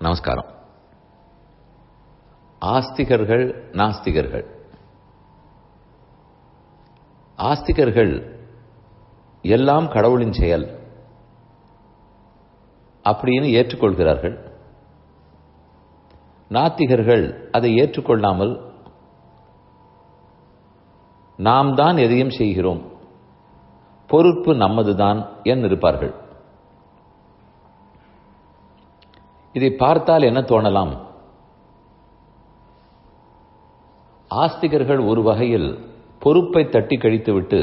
நமஸ்காரம் ஆஸ்திகர்கள் நாஸ்திகர்கள் ஆஸ்திகர்கள் எல்லாம் கடவுளின் செயல் அப்படின்னு ஏற்றுக்கொள்கிறார்கள் நாத்திகர்கள் அதை ஏற்றுக்கொள்ளாமல் நாம் தான் எதையும் செய்கிறோம் பொறுப்பு நம்மதுதான் என்று இருப்பார்கள் இதை பார்த்தால் என்ன தோணலாம் ஆஸ்திகர்கள் ஒரு வகையில் பொறுப்பை தட்டி கழித்துவிட்டு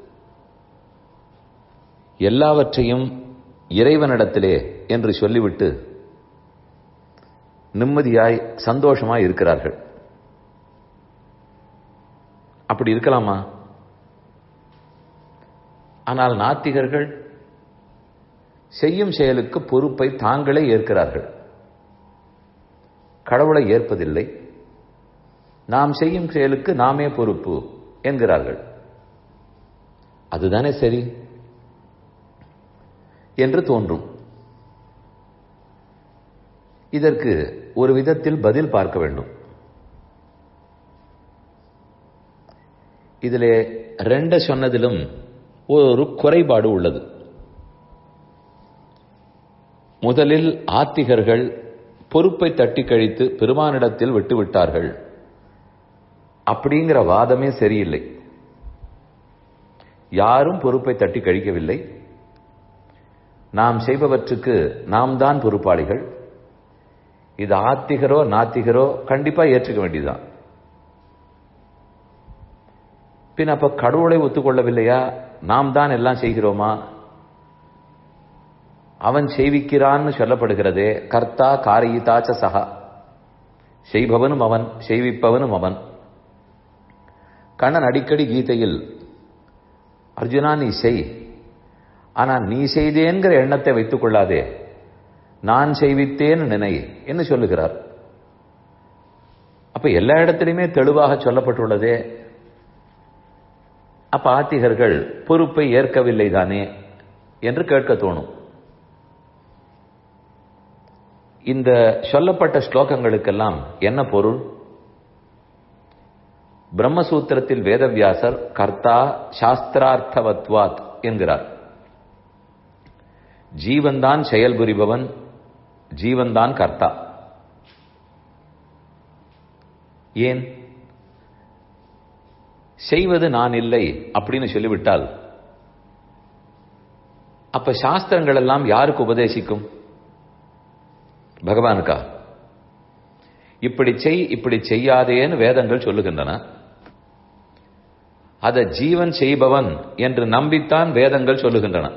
எல்லாவற்றையும் இறைவனிடத்திலே என்று சொல்லிவிட்டு நிம்மதியாய் சந்தோஷமாய் இருக்கிறார்கள் அப்படி இருக்கலாமா ஆனால் நாத்திகர்கள் செய்யும் செயலுக்கு பொறுப்பை தாங்களே ஏற்கிறார்கள் கடவுளை ஏற்பதில்லை நாம் செய்யும் செயலுக்கு நாமே பொறுப்பு என்கிறார்கள் அதுதானே சரி என்று தோன்றும் இதற்கு ஒரு விதத்தில் பதில் பார்க்க வேண்டும் இதிலே ரெண்ட சொன்னதிலும் ஒரு குறைபாடு உள்ளது முதலில் ஆத்திகர்கள் பொறுப்பை தட்டி கழித்து பெருமானிடத்தில் விட்டுவிட்டார்கள் அப்படிங்கிற வாதமே சரியில்லை யாரும் பொறுப்பை தட்டி கழிக்கவில்லை நாம் செய்பவற்றுக்கு நாம் தான் பொறுப்பாளிகள் இது ஆத்திகரோ நாத்திகரோ கண்டிப்பா ஏற்றுக்க வேண்டியதுதான் பின் அப்ப கடவுளை ஒத்துக்கொள்ளவில்லையா நாம் தான் எல்லாம் செய்கிறோமா அவன் செய்விக்கிறான்னு சொல்லப்படுகிறதே கர்த்தா காரியிதாச்ச சகா செய்பவனும் அவன் செய்விப்பவனும் அவன் கண்ணன் அடிக்கடி கீதையில் அர்ஜுனா நீ செய் ஆனா நீ செய்தேங்கிற எண்ணத்தை வைத்துக் கொள்ளாதே நான் செய்வித்தேன் நினை என்று சொல்லுகிறார் அப்ப எல்லா இடத்திலுமே தெளிவாக சொல்லப்பட்டுள்ளதே அப்ப ஆத்திகர்கள் பொறுப்பை ஏற்கவில்லை தானே என்று கேட்க தோணும் இந்த சொல்லப்பட்ட ஸ்லோகங்களுக்கெல்லாம் என்ன பொருள் பிரம்மசூத்திரத்தில் வேதவியாசர் கர்த்தா சாஸ்திரார்த்தவத்வாத் என்கிறார் ஜீவன்தான் செயல் புரிபவன் ஜீவன்தான் கர்த்தா ஏன் செய்வது நான் இல்லை அப்படின்னு சொல்லிவிட்டால் அப்ப சாஸ்திரங்கள் எல்லாம் யாருக்கு உபதேசிக்கும் பகவானுக்கா இப்படி செய் இப்படி செய்யாதேன்னு வேதங்கள் சொல்லுகின்றன அதை ஜீவன் செய்பவன் என்று நம்பித்தான் வேதங்கள் சொல்லுகின்றன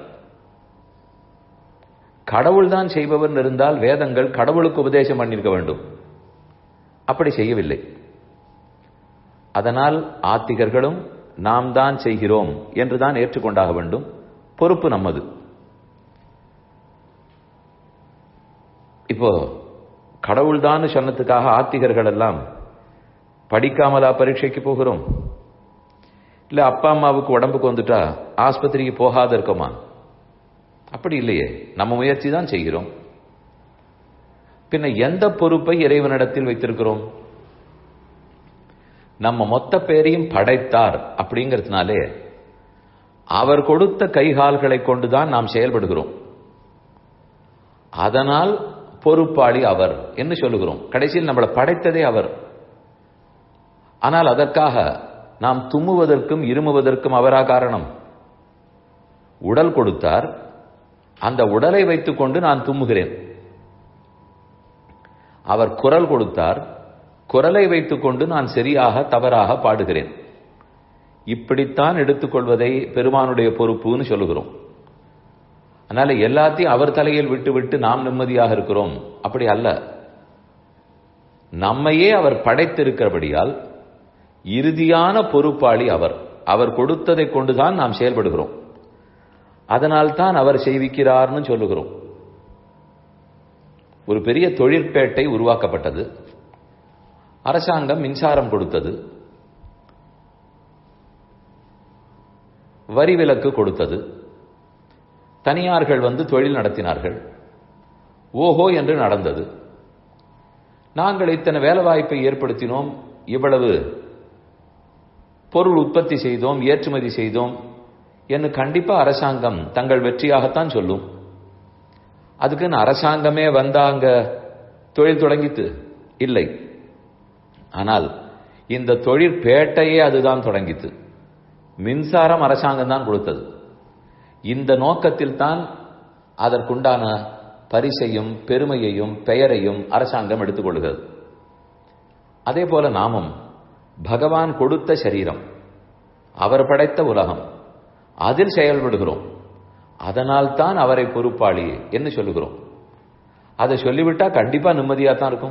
கடவுள் தான் செய்பவன் இருந்தால் வேதங்கள் கடவுளுக்கு உபதேசம் பண்ணிருக்க வேண்டும் அப்படி செய்யவில்லை அதனால் ஆத்திகர்களும் நாம் தான் செய்கிறோம் என்றுதான் ஏற்றுக்கொண்டாக வேண்டும் பொறுப்பு நம்மது இப்போ கடவுள் தான் சொன்னதுக்காக ஆத்திகர்கள் எல்லாம் படிக்காமலா பரீட்சைக்கு போகிறோம் இல்ல அப்பா அம்மாவுக்கு உடம்புக்கு வந்துட்டா ஆஸ்பத்திரிக்கு போகாத இருக்கோமா அப்படி இல்லையே நம்ம முயற்சி தான் செய்கிறோம் பின்ன எந்த பொறுப்பை இறைவனிடத்தில் வைத்திருக்கிறோம் நம்ம மொத்த பேரையும் படைத்தார் அப்படிங்கிறதுனாலே அவர் கொடுத்த கைகால்களை கொண்டுதான் நாம் செயல்படுகிறோம் அதனால் பொறுப்பாளி அவர் என்று சொல்லுகிறோம் கடைசியில் நம்மளை படைத்ததே அவர் ஆனால் அதற்காக நாம் தும்முவதற்கும் இருமுவதற்கும் அவரா காரணம் உடல் கொடுத்தார் அந்த உடலை வைத்துக்கொண்டு நான் தும்முகிறேன் அவர் குரல் கொடுத்தார் குரலை வைத்துக்கொண்டு நான் சரியாக தவறாக பாடுகிறேன் இப்படித்தான் எடுத்துக்கொள்வதை பெருமானுடைய பொறுப்புன்னு சொல்லுகிறோம் அதனால எல்லாத்தையும் அவர் தலையில் விட்டு விட்டு நாம் நிம்மதியாக இருக்கிறோம் அப்படி அல்ல நம்மையே அவர் படைத்திருக்கிறபடியால் இறுதியான பொறுப்பாளி அவர் அவர் கொடுத்ததை கொண்டுதான் நாம் செயல்படுகிறோம் அதனால் தான் அவர் செய்விக்கிறார்னு சொல்லுகிறோம் ஒரு பெரிய தொழிற்பேட்டை உருவாக்கப்பட்டது அரசாங்கம் மின்சாரம் கொடுத்தது வரி விலக்கு கொடுத்தது தனியார்கள் வந்து தொழில் நடத்தினார்கள் ஓஹோ என்று நடந்தது நாங்கள் இத்தனை வேலை வாய்ப்பை ஏற்படுத்தினோம் இவ்வளவு பொருள் உற்பத்தி செய்தோம் ஏற்றுமதி செய்தோம் என்று கண்டிப்பா அரசாங்கம் தங்கள் வெற்றியாகத்தான் சொல்லும் அதுக்குன்னு அரசாங்கமே வந்தா அங்க தொழில் தொடங்கித்து இல்லை ஆனால் இந்த தொழிற்பேட்டையே அதுதான் தொடங்கித்து மின்சாரம் அரசாங்கம் தான் கொடுத்தது இந்த நோக்கத்தில் தான் அதற்குண்டான பரிசையும் பெருமையையும் பெயரையும் அரசாங்கம் எடுத்துக்கொள்கிறது அதே போல நாமும் பகவான் கொடுத்த சரீரம் அவர் படைத்த உலகம் அதில் செயல்படுகிறோம் அதனால் தான் அவரை பொறுப்பாளி என்று சொல்லுகிறோம் அதை சொல்லிவிட்டா கண்டிப்பா நிம்மதியா தான் இருக்கும்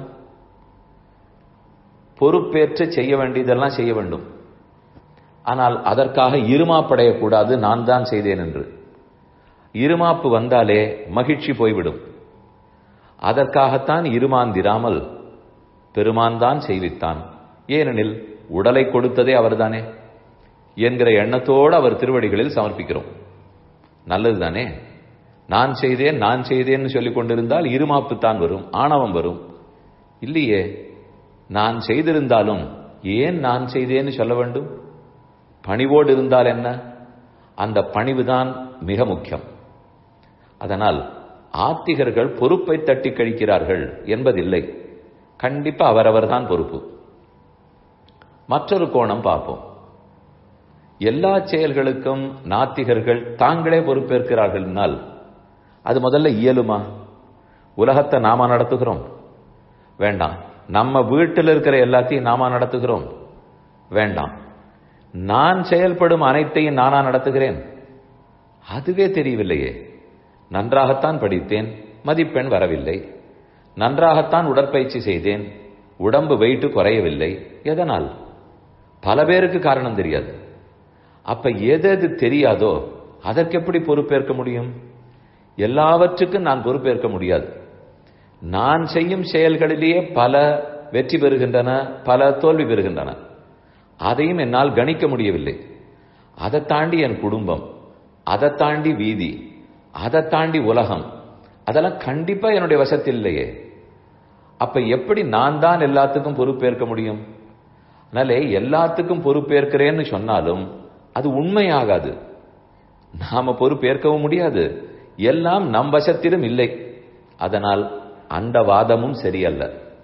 பொறுப்பேற்று செய்ய வேண்டியதெல்லாம் செய்ய வேண்டும் ஆனால் அதற்காக இருமாப்படையக்கூடாது நான் தான் செய்தேன் என்று இருமாப்பு வந்தாலே மகிழ்ச்சி போய்விடும் அதற்காகத்தான் இருமாந்திராமல் பெருமான் தான் செய்வித்தான் ஏனெனில் உடலை கொடுத்ததே அவர்தானே என்கிற எண்ணத்தோடு அவர் திருவடிகளில் சமர்ப்பிக்கிறோம் நல்லதுதானே நான் செய்தேன் நான் செய்தேன்னு சொல்லிக் கொண்டிருந்தால் இருமாப்பு தான் வரும் ஆணவம் வரும் இல்லையே நான் செய்திருந்தாலும் ஏன் நான் செய்தேன்னு சொல்ல வேண்டும் பணிவோடு இருந்தால் என்ன அந்த பணிவுதான் மிக முக்கியம் அதனால் ஆத்திகர்கள் பொறுப்பை தட்டி கழிக்கிறார்கள் என்பதில்லை கண்டிப்பா அவரவர் தான் பொறுப்பு மற்றொரு கோணம் பார்ப்போம் எல்லா செயல்களுக்கும் நாத்திகர்கள் தாங்களே பொறுப்பேற்கிறார்கள்னால் அது முதல்ல இயலுமா உலகத்தை நாம நடத்துகிறோம் வேண்டாம் நம்ம வீட்டில் இருக்கிற எல்லாத்தையும் நாம நடத்துகிறோம் வேண்டாம் நான் செயல்படும் அனைத்தையும் நானா நடத்துகிறேன் அதுவே தெரியவில்லையே நன்றாகத்தான் படித்தேன் மதிப்பெண் வரவில்லை நன்றாகத்தான் உடற்பயிற்சி செய்தேன் உடம்பு வெயிட்டு குறையவில்லை எதனால் பல பேருக்கு காரணம் தெரியாது அப்ப எது எது தெரியாதோ அதற்கு எப்படி பொறுப்பேற்க முடியும் எல்லாவற்றுக்கும் நான் பொறுப்பேற்க முடியாது நான் செய்யும் செயல்களிலேயே பல வெற்றி பெறுகின்றன பல தோல்வி பெறுகின்றன அதையும் என்னால் கணிக்க முடியவில்லை அதை தாண்டி என் குடும்பம் அதை தாண்டி வீதி அதை தாண்டி உலகம் அதெல்லாம் கண்டிப்பா என்னுடைய வசத்தில் இல்லையே அப்ப எப்படி நான் தான் எல்லாத்துக்கும் பொறுப்பேற்க முடியும் அதனாலே எல்லாத்துக்கும் பொறுப்பேற்கிறேன்னு சொன்னாலும் அது உண்மையாகாது நாம பொறுப்பேற்கவும் முடியாது எல்லாம் நம் வசத்திலும் இல்லை அதனால் அந்த வாதமும் சரியல்ல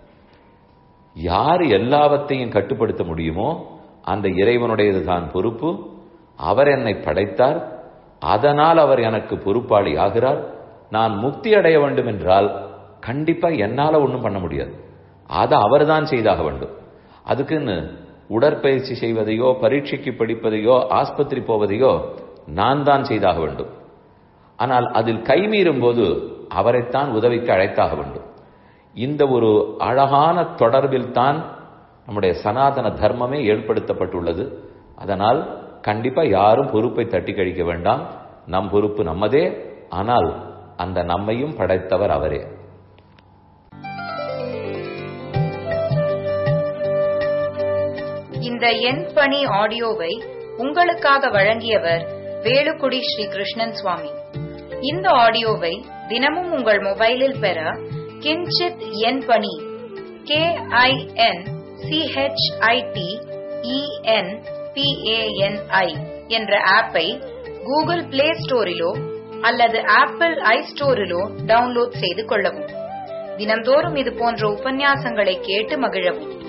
யார் எல்லாவற்றையும் கட்டுப்படுத்த முடியுமோ அந்த இறைவனுடையது தான் பொறுப்பு அவர் என்னை படைத்தார் அதனால் அவர் எனக்கு பொறுப்பாளி ஆகிறார் நான் முக்தி அடைய வேண்டும் என்றால் கண்டிப்பா என்னால ஒன்றும் பண்ண முடியாது அதை அவர் தான் செய்தாக வேண்டும் அதுக்குன்னு உடற்பயிற்சி செய்வதையோ பரீட்சைக்கு படிப்பதையோ ஆஸ்பத்திரி போவதையோ நான் தான் செய்தாக வேண்டும் ஆனால் அதில் கைமீறும் போது அவரைத்தான் உதவிக்கு அழைத்தாக வேண்டும் இந்த ஒரு அழகான தொடர்பில் தான் நம்முடைய சனாதன தர்மமே ஏற்படுத்தப்பட்டுள்ளது அதனால் கண்டிப்பா யாரும் பொறுப்பை தட்டி கழிக்க வேண்டாம் நம் பொறுப்பு நம்மதே ஆனால் அந்த நம்மையும் படைத்தவர் அவரே இந்த எண் பணி ஆடியோவை உங்களுக்காக வழங்கியவர் வேலுக்குடி ஸ்ரீ கிருஷ்ணன் சுவாமி இந்த ஆடியோவை தினமும் உங்கள் மொபைலில் பெற கிஞ்சித் எண் பணி கே ஐ என் சிஹெச்ஐடி இஎன் பிஏஎன்ஐ என்ற ஆப்பை கூகுள் பிளே ஸ்டோரிலோ அல்லது ஆப்பிள் ஐ ஸ்டோரிலோ டவுன்லோட் செய்து கொள்ளவும் தினம்தோறும் இது போன்ற உபன்யாசங்களை கேட்டு மகிழவும்